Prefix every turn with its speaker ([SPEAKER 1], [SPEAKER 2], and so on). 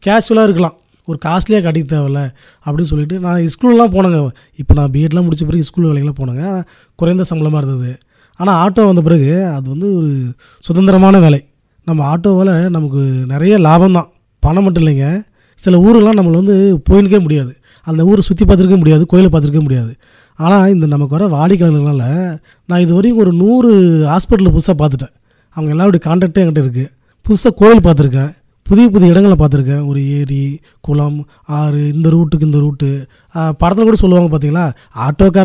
[SPEAKER 1] கேஷுவலாக இருக்கலாம் ஒரு காஸ்ட்லியாக கட்டிக்க தேவையில்ல அப்படின்னு சொல்லிட்டு நான் ஸ்கூல்லாம் போனேங்க இப்போ நான் பிஎட்லாம் முடிச்ச பிறகு ஸ்கூல் வேலைக்கெல்லாம் போனேங்க ஆனா குறைந்த சம்பளமாக இருந்தது ஆனால் ஆட்டோ வந்த பிறகு அது வந்து ஒரு சுதந்திரமான வேலை நம்ம ஆட்டோவால் நமக்கு நிறைய லாபம் தான் பணம் மட்டும் இல்லைங்க சில ஊரெல்லாம் நம்மளை வந்து போயின்னுக்கே முடியாது அந்த ஊரை சுற்றி பார்த்துருக்க முடியாது கோயிலை பார்த்துருக்க முடியாது ஆனால் இந்த நமக்கு வர வாடிக்கையாளர்களால் நான் இது வரைக்கும் ஒரு நூறு ஹாஸ்பிட்டலில் புதுசாக பார்த்துட்டேன் அவங்க எல்லாருடைய கான்டாக்டே என்கிட்ட இருக்குது புதுசாக கோயில் பார்த்துருக்கேன் புதிய புதிய இடங்களை பார்த்துருக்கேன் ஒரு ஏரி குளம் ஆறு இந்த ரூட்டுக்கு இந்த ரூட்டு படத்தில் கூட சொல்லுவாங்க பார்த்தீங்களா ஆட்டோக்கார